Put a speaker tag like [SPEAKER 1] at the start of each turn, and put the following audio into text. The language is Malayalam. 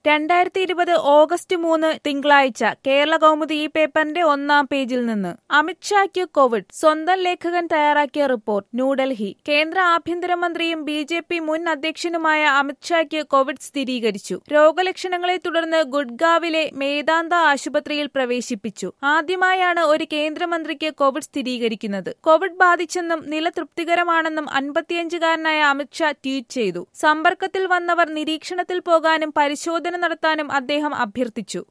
[SPEAKER 1] രണ്ടായിരത്തി ഇരുപത് ഓഗസ്റ്റ് മൂന്ന് തിങ്കളാഴ്ച കേരള കൗമുദി ഈ പേപ്പറിന്റെ ഒന്നാം പേജിൽ നിന്ന് അമിത്ഷായ്ക്ക് കോവിഡ് സ്വന്തം ലേഖകൻ തയ്യാറാക്കിയ റിപ്പോർട്ട് ന്യൂഡൽഹി കേന്ദ്ര ആഭ്യന്തരമന്ത്രിയും ബി ജെ പി മുൻ അധ്യക്ഷനുമായ അമിത്ഷായ്ക്ക് കോവിഡ് സ്ഥിരീകരിച്ചു രോഗലക്ഷണങ്ങളെ തുടർന്ന് ഗുഡ്ഗാവിലെ മേദാന്ത ആശുപത്രിയിൽ പ്രവേശിപ്പിച്ചു ആദ്യമായാണ് ഒരു കേന്ദ്രമന്ത്രിക്ക് കോവിഡ് സ്ഥിരീകരിക്കുന്നത് കോവിഡ് ബാധിച്ചെന്നും നില തൃപ്തികരമാണെന്നും അൻപത്തിയഞ്ചുകാരനായ അമിത്ഷാ ട്വീറ്റ് ചെയ്തു സമ്പർക്കത്തിൽ വന്നവർ നിരീക്ഷണത്തിൽ പോകാനും പരിശോധന നടത്താനും അദ്ദേഹം അഭ്യർത്ഥിച്ചു